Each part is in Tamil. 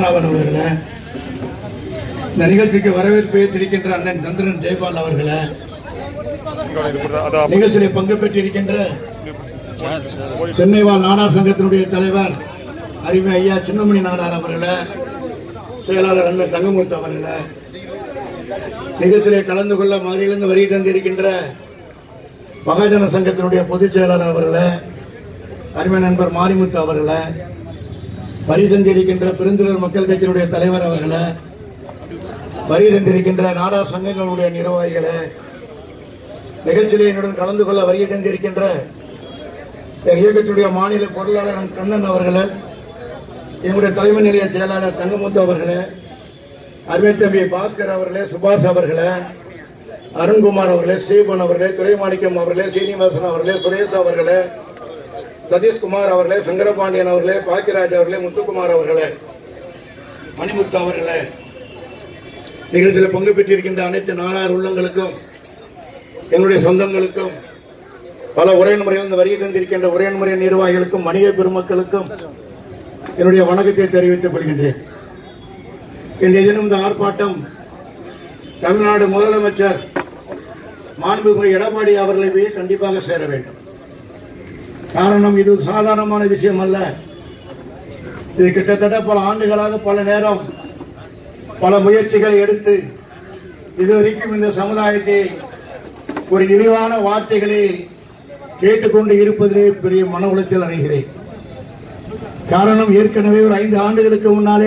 அவன் அவர்களே இந்த நிகழ்ச்சிக்கு வரவேற்பு ஏற்றிருக்கின்ற அண்ணன் சந்திரன் ஜெயபால் அவர்களே நிகழ்ச்சியிலே பங்கு பெற்றிருக்கின்ற சென்னை வாழ் நாடார் சங்கத்தினுடைய தலைவர் அறிவு ஐயா சின்னமணி நாடார் அவர்களே செயலாளர் அண்ணன் தங்கமுத்து அவர்களே நிகழ்ச்சியிலே கலந்து கொள்ள மதுரையிலிருந்து வரி தந்திருக்கின்ற மகாஜன சங்கத்தினுடைய பொதுச் செயலாளர் அவர்களே அருமை நண்பர் மாரிமுத்து அவர்களே வரி தந்திருக்கின்ற பெருந்திரர் மக்கள் கட்சியினுடைய தலைவர் அவர்களே வரி தந்திருக்கின்ற நாடார் சங்கங்களுடைய நிர்வாகிகளே நிகழ்ச்சியில் என்னுடன் கலந்து கொள்ள வரி தந்திருக்கின்ற எங்கள் இயக்கத்துடைய மாநில பொருளாளர் கண்ணன் அவர்களே எங்களுடைய தலைமை நிலைய செயலாளர் தங்கமுத்து அவர்களே அருமை தம்பி பாஸ்கர் அவர்களே சுபாஷ் அவர்களே அருண்குமார் அவர்களே ஸ்ரீபன் அவர்களே துரைமாணிக்கம் அவர்களே சீனிவாசன் அவர்களே சுரேஷ் அவர்களே சதீஷ்குமார் அவர்களே சங்கரபாண்டியன் அவர்களே பாக்கியராஜ் அவர்களே முத்துக்குமார் அவர்களே மணிமுத்து அவர்களே நிகழ்ச்சியில் பங்கு பெற்றிருக்கின்ற அனைத்து நாடார் உள்ளங்களுக்கும் எங்களுடைய சொந்தங்களுக்கும் பல உரையன்முறையில் வருகை தந்திருக்கின்ற உரையன்முறை நிர்வாகிகளுக்கும் வணிக பெருமக்களுக்கும் என்னுடைய வணக்கத்தை தெரிவித்துக் கொள்கின்றேன் இன்றைய தினம் இந்த ஆர்ப்பாட்டம் தமிழ்நாடு முதலமைச்சர் மாண்புமிகு எடப்பாடி அவர்களை போய் கண்டிப்பாக சேர வேண்டும் காரணம் இது சாதாரணமான விஷயம் அல்ல இது கிட்டத்தட்ட பல ஆண்டுகளாக பல நேரம் பல முயற்சிகளை எடுத்து இதுவரைக்கும் இந்த சமுதாயத்தை ஒரு இழிவான வார்த்தைகளை கேட்டுக்கொண்டு இருப்பதிலே பெரிய மன உளைச்சல் அடைகிறேன் காரணம் ஏற்கனவே ஒரு ஐந்து ஆண்டுகளுக்கு முன்னாலே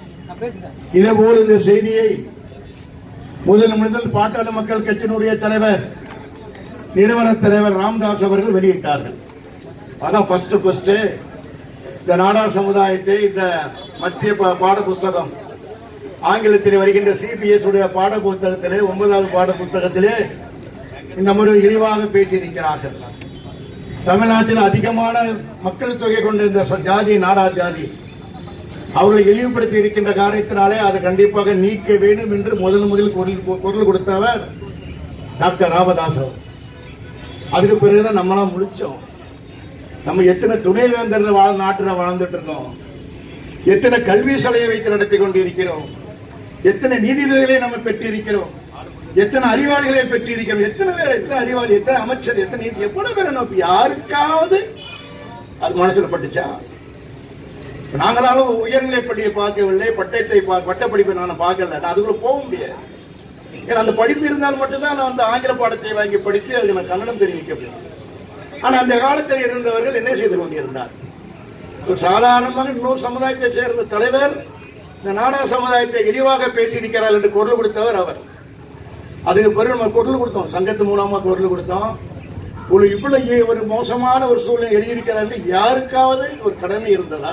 இதேபோல் இந்த செய்தியை முதல் முதல் பாட்டாளி மக்கள் கட்சியினுடைய தலைவர் நிறுவன தலைவர் ராம்தாஸ் அவர்கள் வெளியிட்டார்கள் அதான் ஃபர்ஸ்ட் ஃபர்ஸ்ட் இந்த நாடார் சமுதாயத்தை இந்த மத்திய பா- பாட புஸ்தகம் ஆங்கிலத்தில் வருகின்ற சிபிஎஸ் உடைய பாட புத்தகத்திலே ஒன்பதாவது பாட புத்தகத்திலே இந்த முறை இழிவாக பேசியிருக்கிறார்கள் தமிழ்நாட்டில் அதிகமான மக்கள் தொகை கொண்ட இந்த ச- ஜாதி நாடார் ஜாதி அவர்களை இழிவுபடுத்தி இருக்கின்ற காரணத்தினாலே அதை கண்டிப்பாக நீக்க வேண்டும் என்று முதல் முதல் குரல் குரல் கொடுத்தவர் டாக்டர் ராமதாஸ் அவர் அதுக்கு பிறகுதான் நம்மளாம் முழிச்சோம் நம்ம எத்தனை துணைவேந்தர்கள் வாழ் நாட்டில் வாழ்ந்துட்டு இருக்கோம் எத்தனை கல்வி சலையை வைத்து நடத்தி கொண்டிருக்கிறோம் எத்தனை நீதிபதிகளை நம்ம பெற்றிருக்கிறோம் எத்தனை அறிவாளிகளை பெற்றிருக்கிறோம் எத்தனை பேர் எத்தனை அறிவாளி எத்தனை அமைச்சர் எத்தனை நீதி எவ்வளவு பேரை நோக்கி யாருக்காவது அது மனசுல பட்டுச்சா இப்ப நாங்களாலும் உயர்நிலை பள்ளியை பார்க்கவில்லை பட்டயத்தை பா- பட்டப்படிப்பை நான் பார்க்கல நான் அதுக்குள்ள போக முடியாது ஏன்னா அந்த படிப்பு இருந்தால் மட்டும்தான் நான் அந்த ஆங்கில பாடத்தை வாங்கி படித்து அதுக்கு நான் கன்னடம் தெரிவிக்க முடியும் ஆனா அந்த காலத்தில் இருந்தவர்கள் என்ன செய்து கொண்டிருந்தார் ஒரு சாதாரணமாக இன்னொரு சமுதாயத்தை சேர்ந்த தலைவர் இந்த நாடக சமுதாயத்தை இழிவாக பேசியிருக்கிறார் என்று குரல் கொடுத்தவர் அவர் அதுக்கு பிறகு நம்ம குரல் கொடுத்தோம் சங்கத்து மூலமா குரல் கொடுத்தோம் ஒரு இவ்வளவு ஒரு மோசமான ஒரு சூழ்நிலை எழுதியிருக்கிறார் என்று யாருக்காவது ஒரு கடமை இருந்ததா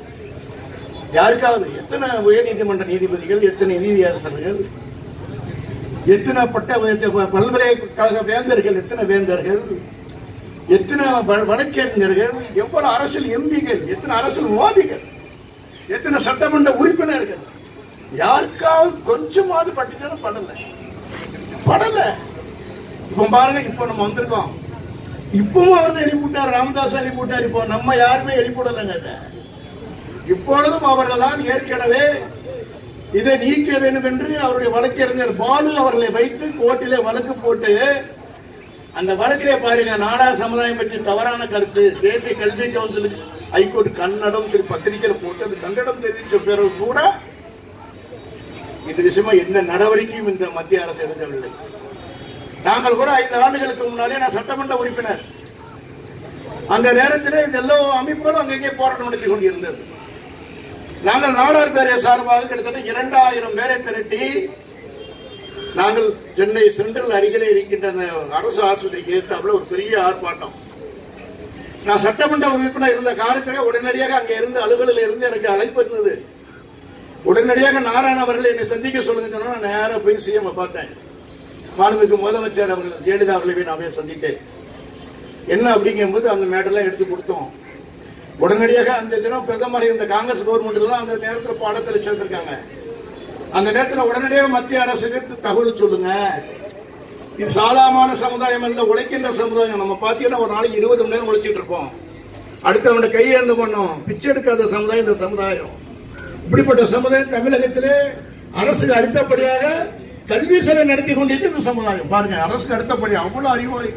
யாருக்காவது எத்தனை உயர்நீதிமன்ற நீதிபதிகள் எத்தனை நீதியரசர்கள் எத்தனை பட்ட பல்கலைக்கழக வேந்தர்கள் எத்தனை வேந்தர்கள் எத்தனை வ- வழக்கறிஞர்கள் எவ்வளவு அரசியல் எம்பிகள் எத்தனை அரசியல் வாதிகள் எத்தனை சட்டமன்ற உறுப்பினர்கள் யாருக்காவது கொஞ்சமாவது பட்டுச்சாலும் படல படல இப்ப பாருங்க இப்போ நம்ம வந்திருக்கோம் இப்பவும் அவர் தான் எழுப்பிவிட்டார் ராமதாஸ் எழுப்பிவிட்டார் இப்போ நம்ம யாருமே எழுப்பிவிடலைங்க இதை இப்பொழுதும் அவர்கள் தான் ஏற்கனவே இதை நீக்க வேண்டும் என்று அவருடைய வழக்கறிஞர் பாலு அவர்களை வைத்து கோர்ட்டிலே வழக்கு போட்டு அந்த வழக்கிலே பாருங்க நாடா சமுதாயம் பற்றி தவறான கருத்து தேசிய கல்வி கவுன்சிலுக்கு ஹைகோர்ட் கன்னடம் திரு பத்திரிகையில் போட்டு அது கன்னடம் தெரிவித்த பிறகு கூட இது விஷயமா எந்த நடவடிக்கையும் இந்த மத்திய அரசு எடுக்கவில்லை நாங்கள் கூட ஐந்து ஆண்டுகளுக்கு முன்னாலே நான் சட்டமன்ற உறுப்பினர் அந்த நேரத்திலே இந்த எல்லா அமைப்புகளும் அங்கங்கே போராட்டம் நடத்தி கொண்டிருந்தது நாங்கள் நாடார் பேரைய சார்பாக கிட்டத்தட்ட இரண்டாயிரம் பேரை திரட்டி நாங்கள் சென்னை சென்ட்ரல் அருகிலே இருக்கின்ற அந்த அரசு ஆஸ்பத்திரிக்கு ஏற்றாப்புல ஒரு பெரிய ஆர்ப்பாட்டம் நான் சட்டமன்ற உறுப்பினர் இருந்த காலத்திலே உடனடியாக அங்கே இருந்து அலுவலில் இருந்து எனக்கு அழைப்பு இருந்தது உடனடியாக நாராயண அவர்கள் என்னை சந்திக்க சொல்லுங்க சொன்னா நான் நேரா போய் சிஎம் பார்த்தேன் மாண்புமிகு முதலமைச்சர் அவர்கள் ஜெயலலிதா அவர்களை போய் நான் போய் சந்தித்தேன் என்ன அப்படிங்கும்போது அந்த மேடெல்லாம் எடுத்து கொடுத்தோம் உடனடியாக அந்த தினம் பிரதமர் இந்த காங்கிரஸ் கவர்மெண்ட் தான் அந்த நேரத்தில் பாடத்தில் சேர்ந்திருக்காங்க அந்த நேரத்தில் உடனடியாக மத்திய அரசுக்கு தகவல் சொல்லுங்க இது சாதாரணமான சமுதாயம் அல்ல உழைக்கின்ற சமுதாயம் நம்ம பார்த்தீங்கன்னா ஒரு நாளைக்கு இருபது மணி நேரம் உழைச்சிட்டு இருப்போம் அடுத்தவன கையேந்து பண்ணோம் பிச்சை எடுக்காத சமுதாயம் இந்த சமுதாயம் இப்படிப்பட்ட சமுதாயம் தமிழகத்திலே அரசுக்கு அடுத்தபடியாக கல்வி சேவை நடத்தி கொண்டிருக்கிற சமுதாயம் பாருங்க அரசுக்கு அடுத்தபடி அவ்வளவு அறிவாளி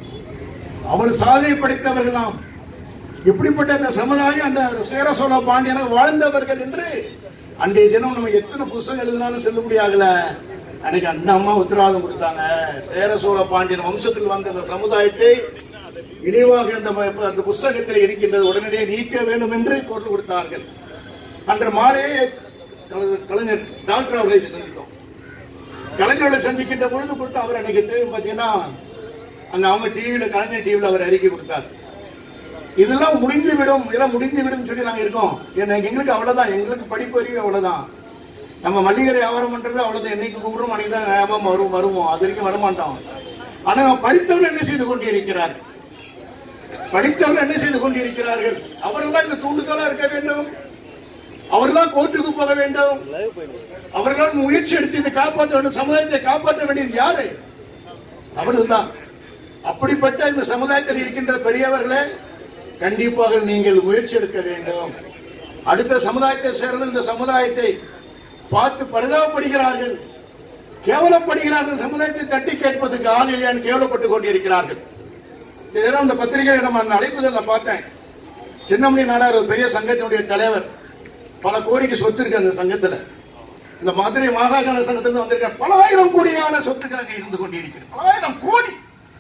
அவ்வளவு சாதனை படைத்தவர்களாம் இப்படிப்பட்ட அந்த சமுதாயம் அந்த சேர சோழ பாண்டியன வாழ்ந்தவர்கள் என்று அன்றைய தினம் நம்ம எத்தனை புஸ்தகம் எழுதினாலும் செல்லுபடியாகல அன்னைக்கு அண்ணா அம்மா உத்தரவாதம் கொடுத்தாங்க சேர சோழ பாண்டியன் வம்சத்தில் வந்த அந்த சமுதாயத்தை இழிவாக அந்த ம- அந்த புஸ்தகத்தில் இருக்கின்றது உடனடியே நீக்க வேண்டும் என்று குரல் கொடுத்தார்கள் அன்று மாலையே கலைஞர் கலைஞர் டாக்டர் அவர்களை சந்தித்தோம் கலைஞர்களை சந்திக்கின்ற பொழுது கொடுத்து அவர் அன்னைக்கு தெரியும் பார்த்தீங்கன்னா அந்த அவங்க டிவியில கலைஞர் டிவியில அவர் அறிக்கை கொடுத்தார் இதெல்லாம் முடிந்து விடும் இதெல்லாம் முடிந்து விடும் சொல்லி நாங்க இருக்கோம் ஏன்னா எங்களுக்கு அவ்வளவுதான் எங்களுக்கு படிப்பு அறிவு அவ்வளவுதான் நம்ம மல்லிகை வியாபாரம் பண்றது அவ்வளவுதான் என்னைக்கு கூப்பிடுறோம் அன்னைக்கு தான் வியாபாரம் வரும் வருவோம் அது வரைக்கும் வரமாட்டோம் ஆனா நம்ம படித்தவர்கள் என்ன செய்து கொண்டிருக்கிறார் படித்தவர்கள் என்ன செய்து கொண்டிருக்கிறார்கள் அவர்கள்லாம் இந்த தூண்டுதலா இருக்க வேண்டும் அவர்களாம் கோர்ட்டுக்கு போக வேண்டும் அவர்களால் முயற்சி எடுத்து இதை காப்பாற்ற வேண்டும் சமுதாயத்தை காப்பாற்ற வேண்டியது யாரு அவர்கள்தான் அப்படிப்பட்ட இந்த சமுதாயத்தில் இருக்கின்ற பெரியவர்களே கண்டிப்பாக நீங்கள் முயற்சி எடுக்க வேண்டும் அடுத்த சமுதாயத்தை சேர்ந்த இந்த சமுதாயத்தை பார்த்து பரிதாபப்படுகிறார்கள் கேவலப்படுகிறார்கள் சமுதாயத்தை தட்டி கேட்பதற்கு ஆள் இல்லையான்னு கேவலப்பட்டுக் கொண்டிருக்கிறார்கள் இதெல்லாம் இந்த பத்திரிகையை நம்ம அந்த அழைப்புதல்ல பார்த்தேன் சின்னமணி நாடார் ஒரு பெரிய சங்கத்தினுடைய தலைவர் பல கோடிக்கு சொத்து இருக்கு அந்த சங்கத்துல இந்த மதுரை மாகாண சங்கத்துல வந்திருக்க பல ஆயிரம் கோடியான சொத்துக்காக இருந்து கொண்டிருக்கிறது பல ஆயிரம் கோடி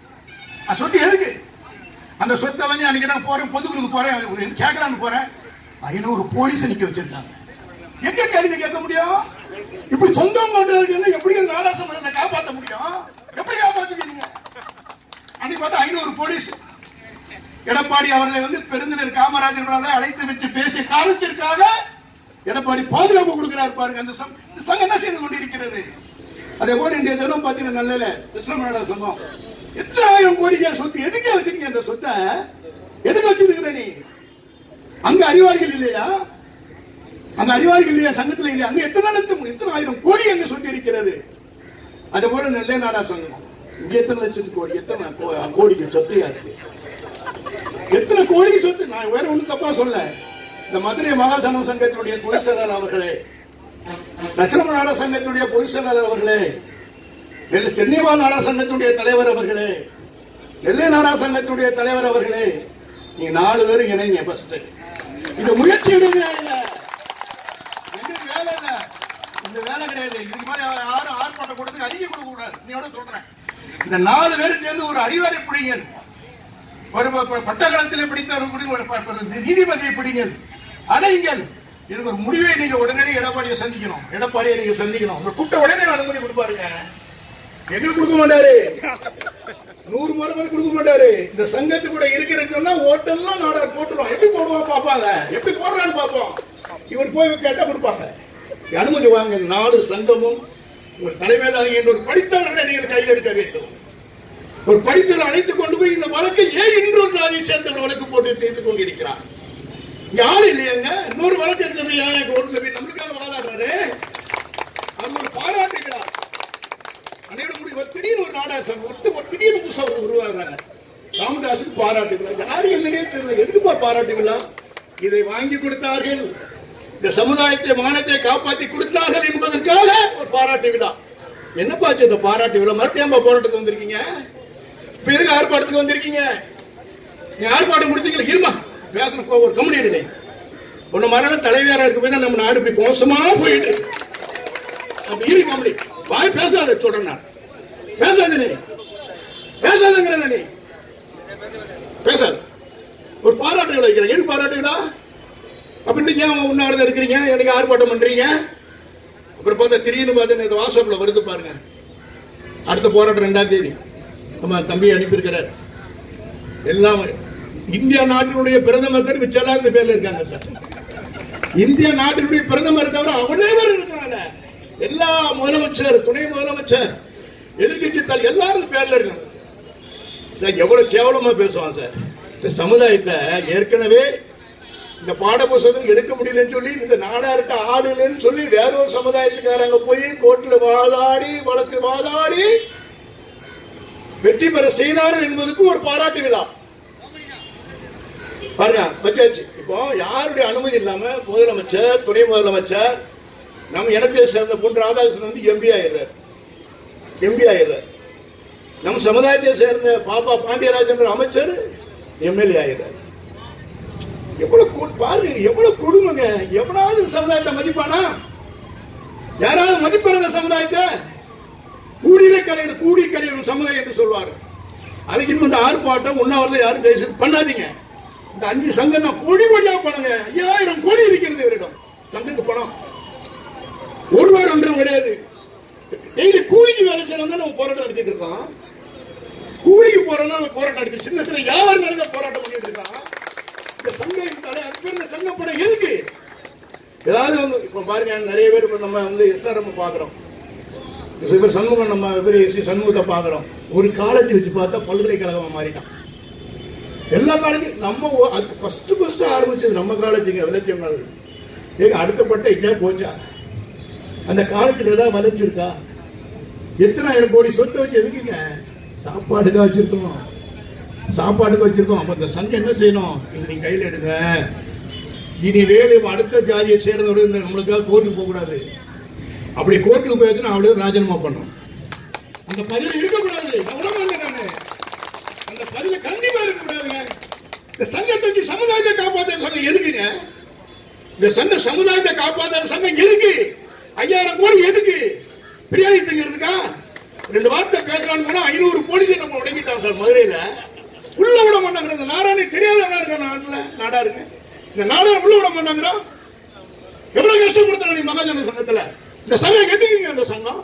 அந்த சொத்து எதுக்கு அந்த சொத்தை வந்து அன்னைக்கு நான் போறேன் பொதுக்குழுக்கு போறேன் கேட்கலான்னு போறேன் ஐநூறு போலீஸ் நிக்க வச்சிருக்காங்க எங்க கேள்வி கேட்க முடியும் இப்படி சொந்தம் பண்றதுக்கு என்ன எப்படி ஒரு நாடா சம்பந்தத்தை காப்பாற்ற முடியும் எப்படி காப்பாற்றுவீங்க அன்னைக்கு பார்த்தா ஐநூறு போலீஸ் எடப்பாடி அவர்களை வந்து பெருந்தினர் காமராஜர்களால் அழைத்து வச்சு பேசிய காரணத்திற்காக எடப்பாடி பாதுகாப்பு கொடுக்கிறார் பாருங்க அந்த சங்- இந்த சங்கம் என்ன செய்து கொண்டிருக்கிறது அதே போல இன்றைய தினம் பார்த்தீங்கன்னா நல்ல விஸ்வநாட சங்கம் எத்தனை ஆயிரம் கோடிக்கா சொத்து எதுக்கே வச்சிருக்கீங்க அந்த சொத்தை எதுக்கு வச்சிருக்கிற நீ அங்க அறிவாளிகள் இல்லையா அங்க அறிவாளிகள் இல்லையா சங்கத்துல இல்லையா அங்க எத்தனை லட்சம் எத்தனை ஆயிரம் கோடி அங்க சொத்து இருக்கிறது அதே போல நெல்லை நாடா சங்கம் இங்க எத்தனை லட்சத்து கோடி எத்தனை கோ- கோடிக்கு சொத்தையா இருக்கு எத்தனை கோடி சொத்து நான் வேற ஒண்ணும் தப்பா சொல்ல இந்த மதுரை மகாசனம் சங்கத்தினுடைய பொதுச் செயலாளர் அவர்களே ரசனம நாடா சங்கத்தினுடைய பொதுச் செயலாளர் அவர்களே நெல்லை சென்னைவா நாடா சங்கத்தினுடைய தலைவர் அவர்களே நெல்லை நாடா சங்கத்தினுடைய தலைவர் அவர்களே நீங்க நாலு பேரும் இணைங்க ஃபர்ஸ்ட் இது முயற்சி எடுங்க இல்ல எங்களுக்கு வேலை இல்ல இந்த வேலை கிடையாது இதுக்கு மேல யாரும் ஆர்ப்பாட்டம் கொடுத்து அறிக்கை கொடுக்க கூடாது நீயோட சொல்றேன் இந்த நாலு பேரும் சேர்ந்து ஒரு அறிவாரை பிடிங்கள் ஒரு ப- ப- பட்டக்களத்தில் பிடித்தவர் பிடிங்க ஒரு ப- ப- நீதிபதியை பிடிங்கள் அணையுங்கள் இதுக்கு ஒரு முடிவை நீங்க உடனடி எடப்பாடியை சந்திக்கணும் எடப்பாடியை நீங்க சந்திக்கணும் ஒரு கூட்ட உடனே அனுமதி கொடுப்பாருங்க எங்களுக்கு கொடுக்க மாட்டாரு நூறு முறை மேல கொடுக்க மாட்டாரு இந்த சங்கத்து கூட இருக்கிறது சொன்னா ஓட்டெல்லாம் நாடார் போட்டுருவோம் எப்படி போடுவான் பாப்பாங்க எப்படி போடுறான்னு பார்ப்போம் இவர் போய் கேட்டா கொடுப்பாங்க அனுமதி வாங்க நாலு சங்கமும் உங்கள் தலைமையிலாக என்ற ஒரு படித்தவர்களை நீங்கள் கையில் எடுக்க வேண்டும் ஒரு படித்தவரை அழைத்துக் கொண்டு போய் இந்த வழக்கை ஏன் இன்னொரு ஜாதியை சேர்ந்தவர் வழக்கு போட்டு தீர்த்து கொண்டிருக்கிறார் இங்க ஆள் இல்லையாங்க இன்னொரு வழக்கு எடுத்தபடி ஏன் கோர்ட்ல போய் நம்மளுக்காக வாதாடுறாரு அவர் ஒரு பாராட்டுகிறார் அன்னையோட முடிவு திடீர்னு ஒரு நாடக சங்கம் ஒருத்தர் ஒரு திடீர்னு புதுசா ஒரு உருவாகிறாங்க ராமதாஸுக்கு பாராட்டு விழா யாரு என்னன்னே தெரியல எதுக்குப்பா பாராட்டு விழா இதை வாங்கி கொடுத்தார்கள் இந்த சமுதாயத்தை மானத்தை காப்பாற்றி கொடுத்தார்கள் என்பதற்காக ஒரு பாராட்டு விழா என்னப்பா ஆச்சு இந்த பாராட்டு விழா மறுபடியும் போராட்டத்துக்கு வந்திருக்கீங்க இப்ப எதுக்கு ஆர்ப்பாட்டத்துக்கு வந்திருக்கீங்க நீ ஆர்ப்பாட்டம் முடிச்சீங்களா இருமா பேசணும் போ, ஒரு கம்பெனி இருந்தேன் ஒன்னு மரண தலைவியாரா இருக்க போய் தான் நம்ம நாடு இப்படி மோசமா போயிட்டு இருக்கு. அப்ப இரு கம்பெனி வாய் பேசாத சொல்றேன் நான் பேசாத நீ பேசாதங்கிற நீ பேசாத ஒரு பாராட்டு விழா வைக்கிறேன் எதுக்கு பாராட்டு விழா அப்ப இன்னைக்கு ஏன் உண்ணாவிரதம் இருக்கிறீங்க எனக்கு ஆர்ப்பாட்டம் பண்றீங்க அப்புறம் பார்த்தா திடீர்னு பார்த்தா இந்த வாட்ஸ்அப்ல வருது பாருங்க அடுத்த போராட்டம் ரெண்டாம் தேதி நம்ம தம்பி அனுப்பியிருக்கிறார் எல்லாம் இந்தியா நாட்டினுடைய பிரதமர் தவிர மிச்சம் இந்த பேர்ல இருக்காங்க சார் இந்திய நாட்டினுடைய பிரதமர் தவிர அனைவரும் இருக்காங்க எல்லா முதலமைச்சர் துணை முதலமைச்சர் எதிர்கட்சி தலை எல்லாரும் இந்த பேர்ல இருக்காங்க சார் எவ்வளவு கேவலமா பேசுவான் சார் இந்த சமுதாயத்தை ஏற்கனவே இந்த பாட புத்தகம் எடுக்க முடியலன்னு சொல்லி இந்த நாடார்கிட்ட ஆள் இல்லைன்னு சொல்லி வேற ஒரு சமுதாயத்துக்காரங்க போய் கோர்ட்ல வாதாடி வழக்கு வாதாடி வெற்றி பெற செய்தார்கள் என்பதுக்கு ஒரு பாராட்டு விழா பாருங்க வச்சாச்சு இப்ப இப்போ யாருடைய அனுமதி இல்லாம முதலமைச்சர் துணை முதலமைச்சர் நம்ம இனத்தை சேர்ந்த பொன் ராதாகிருஷ்ணன் வந்து எம்பி ஆயிடுறார் எம்பி ஆயிடுறார் நம்ம சமுதாயத்தை சேர்ந்த பாப்பா பாண்டியராஜன் அமைச்சர் எம்எல்ஏ ஆயிடுறார் எவ்வளவு கூ- பாருங்க எவ்வளவு கொடுமைங்க எவனாவது இந்த சமுதாயத்தை மதிப்பானா யாராவது மதிப்பான இந்த சமுதாயத்தை கூடிய கலைஞர் கூடி கலைஞர் சமுதாயம் என்று சொல்வார்கள் அதுக்கு இன்னும் இந்த ஆர்ப்பாட்டம் உண்ணாவிரதம் யாரும் தயவு பண்ணாதீங்க இந்த அஞ்சு சங்கம் தான் கோடி கோடியா பணங்க ஐயாயிரம் கோடி இருக்கிறது இவரிடம் சங்கத்து பணம் ஒருவர் ஒன்றும் கிடையாது டெய்லி கூலிக்கு வேலை செய்யணும் தான் நம்ம போராட்டம் நடத்திட்டு இருக்கோம் கூலிக்கு போறோம்னா நம்ம போராட்டம் நடத்தி சின்ன சின்ன வியாபாரம் நடந்த போராட்டம் பண்ணிட்டு இருக்கான் இந்த சங்கம் தலை அது பேர் இந்த சங்கம் படம் எதுக்கு ஏதாவது வந்து இப்போ பாருங்க நிறைய பேர் இப்போ நம்ம வந்து எஸ்ஆர்எம் பார்க்குறோம் இவர் சண்முகம் நம்ம இவர் ஸ்ரீ சண்முகத்தை பார்க்குறோம் ஒரு காலேஜ் வச்சு பார்த்தா பல்கலைக்கழகமா மாறிட்டான் எல்லா காலேஜும் நம்ம ஓ- அது ஃபர்ஸ்ட் ஃபர்ஸ்ட் ஆரம்பிச்சது நம்ம காலேஜுங்க விளைச்சம் நாள் ஏங்க அடுத்த பட்டம் எங்கேயா போச்சா அந்த காலேஜில் ஏதாவது வளர்ச்சி இருக்கா எத்தனாயிரம் கோடி சொத்தை வச்சு எதுக்குங்க சாப்பாடுக்கு வச்சிருக்கோம் சாப்பாட்டுக்கு வச்சிருக்கோம் அப்ப இந்த சங்கம் என்ன செய்யணும் இது நீங்க கையில் எடுங்க இனி வேலை அடுத்த ஜாதியை சேர்ந்தவர்கள் இந்த நம்மளுக்காக கோர்ட்டுக்கு போகக்கூடாது அப்படி கோர்ட்டுக்கு போயாச்சுன்னா அவளுக்கு ராஜினாமா பண்ணணும் அந்த பதிவு இருக்கக்கூடாது அவ்வளவு நானு அந்த பதிவு கண்டிப்பா இருக்கக்கூடாதுங்க இந்த சங்கத்தை வச்சு சமுதாயத்தை காப்பாற்ற சங்கம் எதுக்குங்க இந்த சங்க சமுதாயத்தை காப்பாற்ற சங்கம் எதுக்கு ஐயாயிரம் கோடி எதுக்கு பிரியாணி திங்கிறதுக்கா ரெண்டு வார்த்தை பேசலாம்னு போனா ஐநூறு போலீஸ் நம்ம உடங்கிட்டான் சார் மதுரையில உள்ள விட மாட்டாங்க இந்த நாராயணி தெரியாதவனா இருக்க நாட்டுல நாடா இருக்கு இந்த நாடா உள்ள விட மாட்டாங்கிறோம் எவ்வளவு கஷ்டப்படுத்துறாங்க நீ மகாஜன சங்கத்துல இந்த சங்கம் எதுக்குங்க இந்த சங்கம்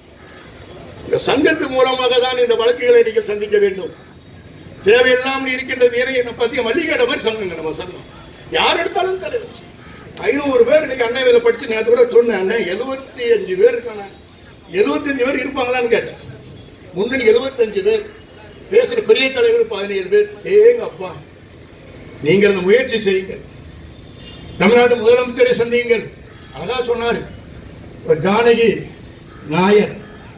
இந்த சங்கத்து மூலமாக தான் இந்த வழக்குகளை நீங்கள் சந்திக்க வேண்டும் தேவையில்லாமல் இருக்கின்றது ஏன்னா என்னை பத்தி மல்லிகைட மாதிரி சங்கங்க நம்ம சங்கம் யார் எடுத்தாலும் தலைவர் ஐநூறு பேர் இன்னைக்கு அண்ணன் படிச்சு நேற்று கூட சொன்னேன் அண்ணன் எழுபத்தி அஞ்சு பேர் இருக்காங்க எழுபத்தஞ்சு பேர் இருப்பாங்களான்னு கேட்டேன் முன்னணி எழுபத்தஞ்சு பேர் பேசுற பெரிய தலைவர் பதினேழு பேர் ஏங்க அப்பா நீங்கள் அந்த முயற்சி செய்யுங்கள் தமிழ்நாடு முதலமைச்சரை சந்தியுங்கள் அழகா சொன்னார் இப்ப ஜானகி நாயர்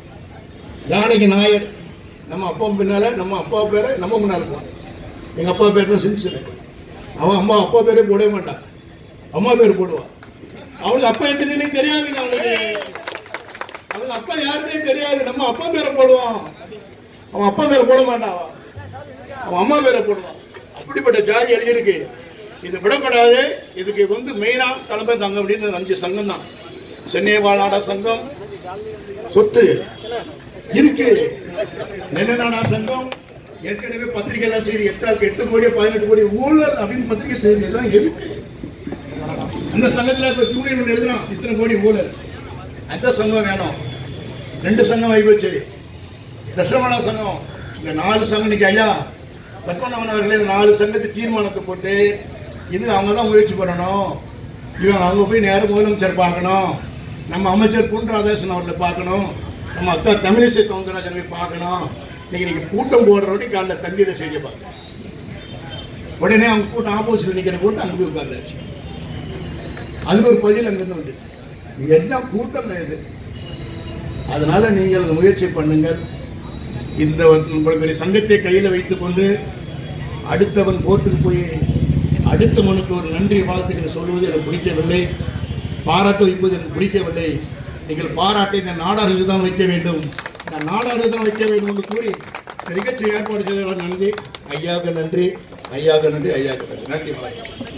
ஜானகி நாயர் நம்ம அப்பா பின்னால நம்ம அப்பா பேரை நம்ம முன்னால போவோம் எங்க அப்பா பேர் தான் சிம்சன் அவன் அம்மா அப்பா பேரே போடவே மாட்டான் அம்மா பேர் போடுவான் அவனுக்கு அப்பா எத்தனை தெரியாதுங்க அவனுக்கு அவனுக்கு அப்பா யாருன்னே தெரியாது நம்ம அப்பா பேரை போடுவான் அவன் அப்பா பேரை போட மாட்டான் அவன். அவன் அம்மா பேரை போடுவான் அப்படிப்பட்ட ஜாதி எழுதியிருக்கு இது விடப்படாது இதுக்கு வந்து மெயினா தலைமை தங்க வேண்டியது அஞ்சு சங்கம் தான் சென்னை வாழாட சங்கம் சொத்து இருக்கு நெல்லநாடா சங்கம் ஏற்கனவே பத்திரிகை எல்லாம் செய்தி எட்டு எட்டு கோடி பதினெட்டு கோடி ஊழல் அப்படின்னு பத்திரிகை செய்தி எல்லாம் இருக்கு அந்த சங்கத்துல இப்ப ஜூனியர் ஒன்று எழுதுறான் இத்தனை கோடி ஊழல் அந்த சங்கம் வேணும் ரெண்டு சங்கம் வைப்போச்சு தசரமணா சங்கம் இந்த நாலு சங்கம் இன்னைக்கு ஐயா பத்மநாபன் அவர்களே இந்த நாலு சங்கத்தை தீர்மானத்தை போட்டு இது அவங்க தான் முயற்சி பண்ணணும் இவன் அவங்க போய் நேரம் முதலமைச்சர் பார்க்கணும் நம்ம அமைச்சர் பொன் ராதாகிருஷ்ணன் அவர்களை பார்க்கணும் நம்ம அக்கா தமிழிசை சவுந்தரராஜன் போய் பார்க்கணும் இன்னைக்கு நீங்க கூட்டம் போடுறோடி காலைல தந்தியில செய்ய பார்க்கணும் உடனே அவங்க கூட்டம் ஆப்போசிட்ல நிக்கிற கூட்டம் அங்க போய் உட்கார்ந்தாச்சு அதுக்கு ஒரு பதில் அங்கிருந்து வந்துச்சு இது என்ன கூட்டம் இது அதனால நீங்கள் அந்த முயற்சி பண்ணுங்கள் இந்த இவ்வளவு பெரிய சங்கத்தை கையில் வைத்துக்கொண்டு அடுத்தவன் கோர்ட்டுக்கு போய் அடுத்தவனுக்கு ஒரு நன்றி வாழ்த்துக்கள் சொல்வது எனக்கு பிடிக்கவில்லை பாராட்டு வைப்பது எனக்கு பிடிக்கவில்லை நீங்கள் பாராட்டை இந்த நாடாருக்கு தான் வைக்க வேண்டும் இந்த நாடாருக்கு தான் வைக்க வேண்டும் என்று கூறி இந்த நிகழ்ச்சி ஏற்பாடு செய்தவர் நன்றி ஐயாவுக்கு நன்றி ஐயாவுக்கு நன்றி ஐயாவுக்கு நன்றி நன்றி பாய்